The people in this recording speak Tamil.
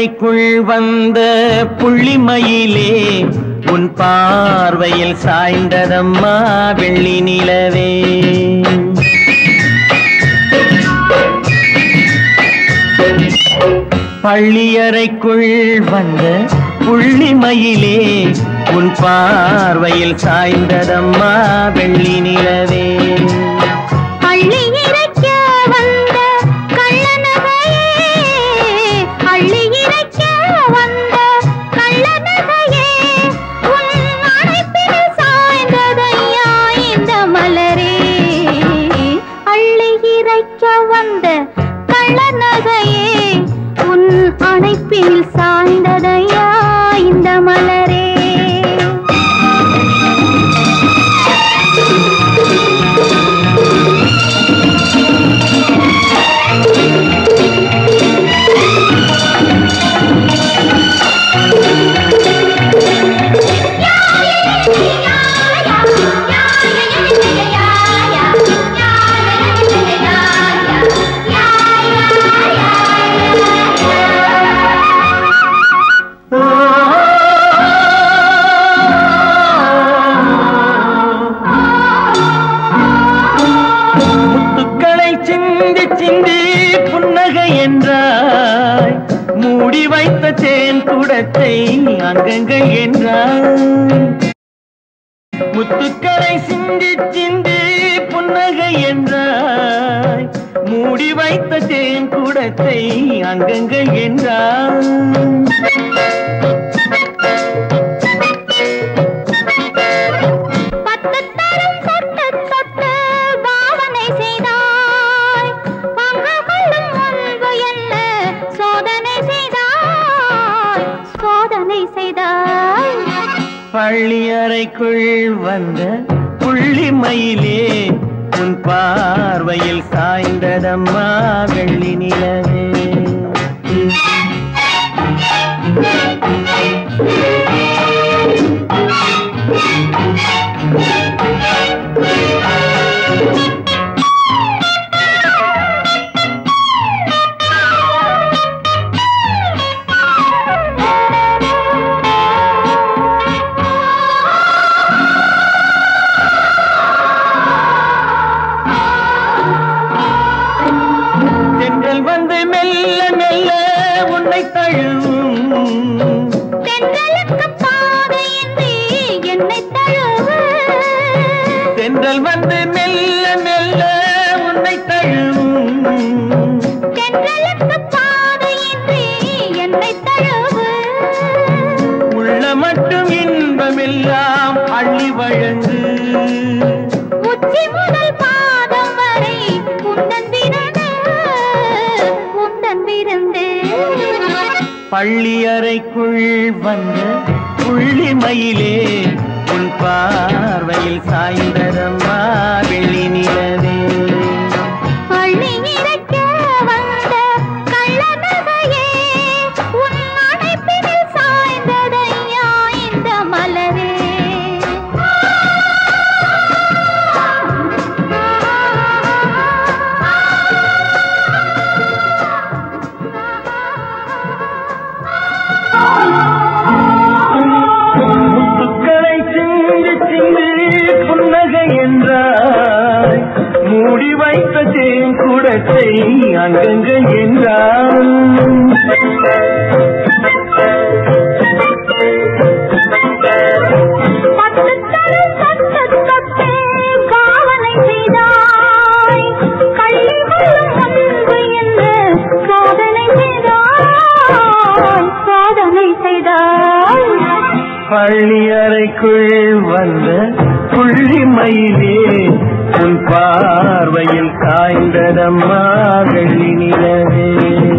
பள்ளியறைக்குள் வந்த புள்ளிமயிலே உன் பார்வையில் சாய்ந்ததம்மா வெள்ளி நிலவே பள்ளியறைக்குள் வந்த புள்ளிமயிலே உன் பார்வையில் சாய்ந்ததம்மா வெள்ளி நிலவே அள்ளி இறைக்க வந்த கள்ளநகையே அள்ளி இறைக்க வந்த கள்ளநகையே உன் அணைப்பில் சாய்ந்ததையா இந்த மலரே அள்ளி இறைக்க வந்த கள்ளநகையே உன் அணைப்பில் சாய்ந்ததையா இந்த மலரே முத்துக்களை சிந்தி சிந்தி புன்னகை என்றாய் மூடி வைத்த தேன் குடத்தை அங்கங்கள் என்றாய் முத்துக்களை சிந்தி சிந்தி புன்னகை என்றாய் மூடி வைத்த தேன் குடத்தை அங்கங்கள் என்றாய் பத்து தரம் தொட்டு தொட்டு பாவனை செய்தாய் பங்கு கொள்ளும் முன்பு என்ன சோதனை செய்தாய் சோதனை செய்தாய் பள்ளியறைக்குள் வந்த புள்ளிமயிலே உன் பார்வையில் சாய்ந்ததம்மா வெள்ளி நிலவே தென்றல் வந்து மெல்ல மெல்ல உன்னை தழுவும் தென்றலுக்கு பாதையின்றி என்னை தழுவு தென்றல் வந்து மெல்ல மெல்ல உன்னை தழுவும் தென்றலுக்கு பாதையின்றி என்னை தழுவு உள்ள மட்டும் இன்பமெல்லாம் அள்ளி வழங்கு உச்சி முதல் பாதம் வரை உந்தன் விருந்து உந்தன் விருந்து பள்ளியறைக்குள் வந்த புள்ளிமயிலே உன் பார்வையில் சாய்ந்ததம்மா வெள்ளி நிலவே பள்ளி இறைக்க வந்த கள்ளநகையே உன் அணைப்பினில் சாய்ந்ததையா இந்த மலரே முத்துக்களை சிந்தி சிந்தி புன்னகை என்றாய் மூடி வைத்த தேன் குடத்தை அங்கங்கள் என்றாய் பத்து தரம் தொட்டு தொட்டு காவலை செய்தாய் கள்ளி கொள்ளும் முன்பு என்ன சோதனை செய்தாய் சோதனை செய்தாய் பள்ளியறைக்குள் வந்த புள்ளிமயிலே உன் பார்வையில் சாய்ந்ததம்மா வெள்ளி நிலவே